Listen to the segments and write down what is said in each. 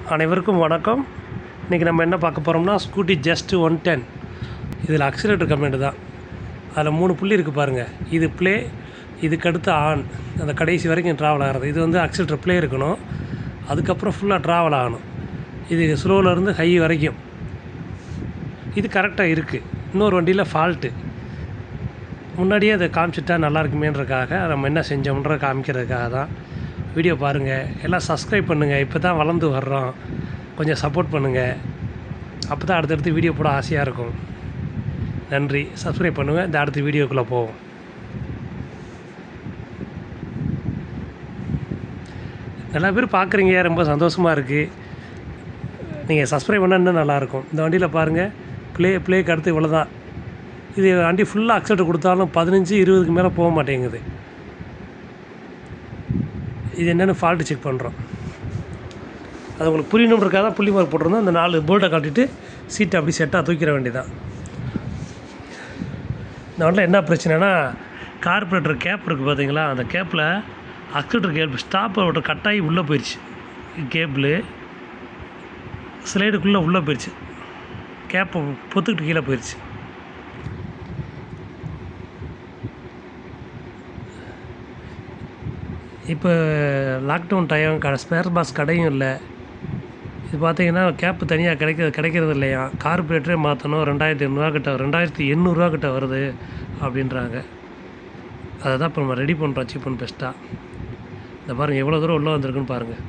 அனைவருக்கும் வணக்கம் இன்றைக்கி நம்ம என்ன பார்க்க போகிறோம்னா ஸ்கூட்டி ஜஸ்ட் ஒன் டென் இதில் அக்சிலேட்டர் கம்ப்ளைண்ட் தான் அதில் மூணு புள்ளி இருக்குது பாருங்கள் இது ப்ளே இதுக்கு அடுத்து ஆன் அந்த கடைசி வரைக்கும் ட்ராவல் ஆகிறது இது வந்து அக்சிலேட்டர் ப்ளே இருக்கணும் அதுக்கப்புறம் ஃபுல்லாக ட்ராவல் ஆகணும் இது ஸ்லோவில் இருந்து ஹை வரைக்கும் இது கரெக்டாக இருக்குது இன்னொரு வண்டியில் ஃபால்ட்டு முன்னாடியே அதை காமிச்சிட்டா நல்லா இருக்குமேன்றதுக்காக நம்ம என்ன செஞ்சோம்ன்ற காமிக்கிறதுக்காக தான் வீடியோ பாருங்கள் எல்லாம் சப்ஸ்கிரைப் பண்ணுங்கள் இப்போ தான் வளர்ந்து வர்றோம் கொஞ்சம் சப்போர்ட் பண்ணுங்கள் அப்போ தான் அடுத்தடுத்து வீடியோ போட ஆசையாக இருக்கும் நன்றி சப்ஸ்கிரைப் பண்ணுங்கள் இந்த அடுத்த வீடியோக்குள்ளே போவோம் நிறையா பேர் பார்க்குறீங்க ரொம்ப சந்தோஷமாக இருக்குது நீங்கள் சப்ஸ்கிரைப் பண்ணால் இன்னும் நல்லாயிருக்கும் இந்த வண்டியில் பாருங்கள் ப்ளே ப்ளேக்கு அடுத்து இவ்வளோ தான் இது வண்டி ஃபுல்லாக அக்செப்ட் கொடுத்தாலும் பதினஞ்சு இருபதுக்கு மேலே போக மாட்டேங்குது இது என்னென்னு ஃபால்ட்டு செக் பண்ணுறோம் அது உங்களுக்கு புரியணுன்றக்காக தான் புள்ளி மார்க் போட்டிருந்தோம் அந்த நாலு போல்ட்டை காட்டிட்டு சீட்டை அப்படி செட்டாக தூக்கிற வேண்டியதான் இந்த வண்டியில் என்ன பிரச்சனைனா கார்பரேட்டர் கேப் இருக்குது பார்த்தீங்களா அந்த கேப்பில் அக்சிலேட்டர் கேப் ஸ்டாப்பர் விட்டு கட்டாயி உள்ளே போயிடுச்சு கேபிள் ஸ்லைடுக்குள்ளே உள்ளே போயிடுச்சு கேப்பை பொத்துக்கிட்டு கீழே போயிடுச்சு இப்போ லாக்டவுன் டைம் க ஸ்பேர் பாஸ் கடையும் இல்லை இது பார்த்தீங்கன்னா கேப்பு தனியாக கிடைக்கிறது கிடைக்கிறது இல்லையா கார்பரேட்டரே மாற்றணும் ரெண்டாயிரத்தி எண்ணூறுவா கிட்ட ரெண்டாயிரத்தி எண்ணூறுரூவா கிட்ட வருது அப்படின்றாங்க அதை தான் இப்போ நம்ம ரெடி பண்ணுறோம் சீப் அண்ட் பெஸ்ட்டாக இந்த பாருங்கள் எவ்வளோ தூரம் உள்ளே வந்திருக்குன்னு பாருங்கள்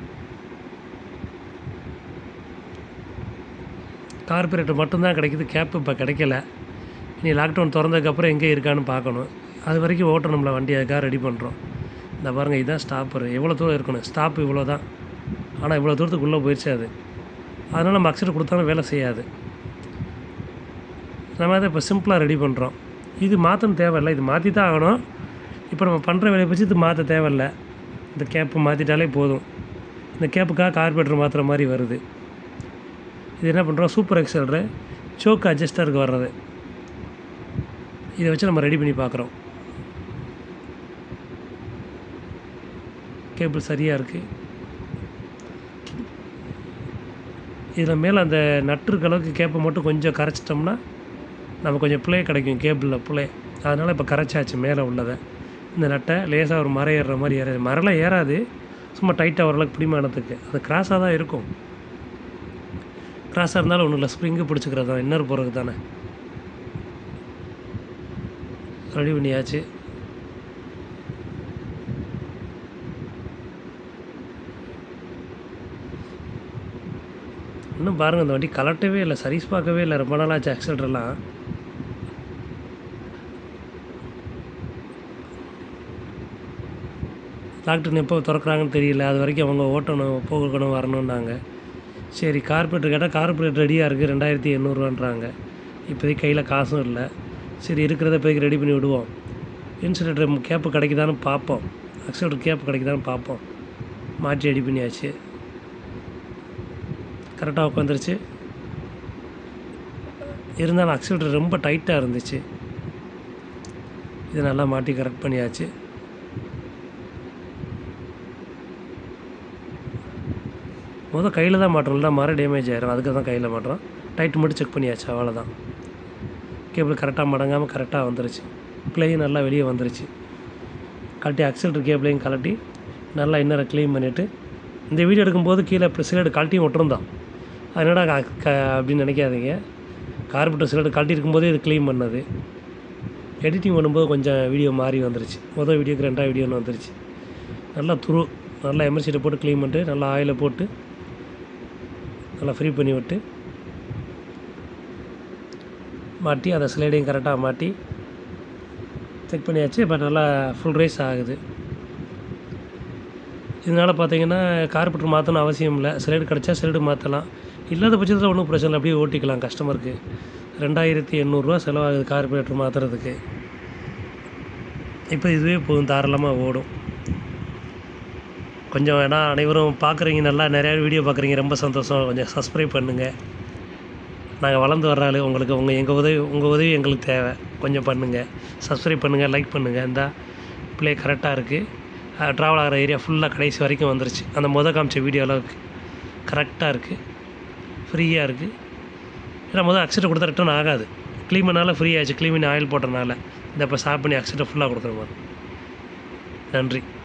கார்பரேட்டர் மட்டும்தான் கிடைக்குது கேப் இப்போ கிடைக்கல இனி லாக்டவுன் திறந்ததுக்கப்புறம் எங்கே இருக்கான்னு பார்க்கணும் அது வரைக்கும் ஓட்டணும்ல வண்டி அதுக்காக ரெடி பண்ணுறோம் இந்த பாருங்கள் இதுதான் ஸ்டாப்பர் எவ்வளோ தூரம் இருக்கணும் ஸ்டாப் இவ்வளோ தான் ஆனால் இவ்வளோ தூரத்துக்கு உள்ளே போயிடுச்சு அது அதனால் நம்ம அக்சர் கொடுத்தாலும் வேலை செய்யாது நம்ம அதை இப்போ சிம்பிளாக ரெடி பண்ணுறோம் இது மாற்றணும் தேவையில்லை இது மாற்றி தான் ஆகணும் இப்போ நம்ம பண்ணுற வேலையை வச்சு இது மாற்ற தேவையில்லை இந்த கேப்பு மாற்றிட்டாலே போதும் இந்த கேப்புக்காக கார்பரேட்டர் மாற்றுற மாதிரி வருது இது என்ன பண்ணுறோம் சூப்பர் எக்ஸல்ரு சோக்கு அட்ஜஸ்டருக்கு வர்றது இதை வச்சு நம்ம ரெடி பண்ணி பார்க்குறோம் கேபிள் சரியாக இருக்குது இதில் மேலே அந்த நட்டு இருக்க அளவுக்கு கேப்பை மட்டும் கொஞ்சம் கரைச்சிட்டோம்னா நம்ம கொஞ்சம் ப்ளே கிடைக்கும் கேபிளில் ப்ளே அதனால் இப்போ கரைச்சாச்சு மேலே உள்ளதை இந்த நட்டை லேசாக ஒரு மரம் ஏறுற மாதிரி ஏறாது மரம்லாம் ஏறாது சும்மா டைட்டாக ஓரளவுக்கு பிடிமானத்துக்கு அது கிராஸாக தான் இருக்கும் கிராஸாக இருந்தாலும் ஒன்றும் இல்லை ஸ்ப்ரிங்கு பிடிச்சிக்கிறது தான் இன்னர் போகிறதுக்கு தானே ரெடி பண்ணியாச்சு இன்னும் பாருங்கள் இந்த வண்டி கலட்டவே இல்லை சர்வீஸ் பார்க்கவே இல்லை ரொம்ப நாளாச்சு ஆக்சிடென்ட்லாம் டாக்டர் எப்போ திறக்கிறாங்கன்னு தெரியல அது வரைக்கும் அவங்க ஓட்டணும் போகணும் வரணுன்னாங்க சரி கார்பரேட்டர் கேட்டால் கார்பரேட்டர் ரெடியாக இருக்குது ரெண்டாயிரத்தி எண்ணூறுவான்றாங்க இப்போதைக்கு கையில் காசும் இல்லை சரி இருக்கிறத இப்போதைக்கு ரெடி பண்ணி விடுவோம் இன்சுலேட்டர் கேப்பு கிடைக்குதான்னு பார்ப்போம் அக்சிலேட்டர் கேப்பு கிடைக்குதான்னு பார்ப்போம் மாற்றி ரெடி பண்ணியாச்சு கரெக்டாக உட்காந்துருச்சு இருந்தாலும் அக்சிலேட்டர் ரொம்ப டைட்டாக இருந்துச்சு இது நல்லா மாட்டி கரெக்ட் பண்ணியாச்சு முதல் கையில் தான் மாட்டோம் இல்லை மரம் டேமேஜ் ஆயிரும் அதுக்கு தான் கையில் மாட்டுறோம் டைட் மட்டும் செக் பண்ணியாச்சு அவ்வளோதான் கேபிள் கரெக்டாக மடங்காமல் கரெக்டாக வந்துருச்சு ப்ளேயும் நல்லா வெளியே வந்துருச்சு கழட்டி அக்சிலேட்டர் கேபிளையும் கழட்டி நல்லா இன்னரை க்ளீன் பண்ணிவிட்டு இந்த வீடியோ எடுக்கும்போது கீழே சிலேடு கழட்டியும் விட்டுருந்தோம் அதனடா க அப்படின்னு நினைக்காதீங்க கார்பெட்டர் சிலேடு கழட்டி இருக்கும்போதே இது க்ளீன் பண்ணது எடிட்டிங் பண்ணும்போது கொஞ்சம் வீடியோ மாறி வந்துருச்சு மொதல் வீடியோக்கு ரெண்டாவது வீடியோன்னு வந்துருச்சு நல்லா துரு நல்லா எமர்சிட்டை போட்டு க்ளீன் பண்ணிட்டு நல்லா ஆயிலை போட்டு நல்லா ஃப்ரீ பண்ணி விட்டு மாட்டி அதை ஸ்லைடையும் கரெக்டாக மாட்டி செக் பண்ணியாச்சு இப்போ நல்லா ஃபுல் ரைஸ் ஆகுது இதனால் பார்த்தீங்கன்னா கார்பெட்டர் மாற்றணும் அவசியம் இல்லை ஸ்லைடு கிடச்சா ஸ்லைடு மாற்றலாம் இல்லாத பட்சத்தில் ஒன்றும் பிரச்சனை இல்லை அப்படியே ஓட்டிக்கலாம் கஸ்டமருக்கு ரெண்டாயிரத்தி எண்ணூறுரூவா செலவாகுது கார்பரேட்டர் மாற்றுறதுக்கு இப்போ இதுவே போதும் தாராளமாக ஓடும் கொஞ்சம் வேணால் அனைவரும் பார்க்குறீங்க நல்லா நிறையா வீடியோ பார்க்குறீங்க ரொம்ப சந்தோஷம் கொஞ்சம் சப்ஸ்கிரைப் பண்ணுங்கள் நாங்கள் வளர்ந்து வர்றாரு உங்களுக்கு உங்கள் எங்கள் உதவி உங்கள் உதவி எங்களுக்கு தேவை கொஞ்சம் பண்ணுங்கள் சப்ஸ்கிரைப் பண்ணுங்கள் லைக் பண்ணுங்கள் இந்த ப்ளே கரெக்டாக இருக்குது ட்ராவல் ஆகிற ஏரியா ஃபுல்லாக கடைசி வரைக்கும் வந்துருச்சு அந்த முத காமிச்ச வீடியோ அளவுக்கு கரெக்டாக இருக்குது ஃப்ரீயாக இருக்குது ஏன்னா முதல் அக்சிடென்ட் கொடுத்தா ரிட்டர்ன் ஆகாது க்ளீமனால் ஃப்ரீ ஆச்சு க்ளீமின் ஆயில் போட்டனால இந்த இப்போ ஸ்டாப் பண்ணி அக்சிடென்ட் ஃபுல்லாக கொடுக்குற மாதிரி நன்றி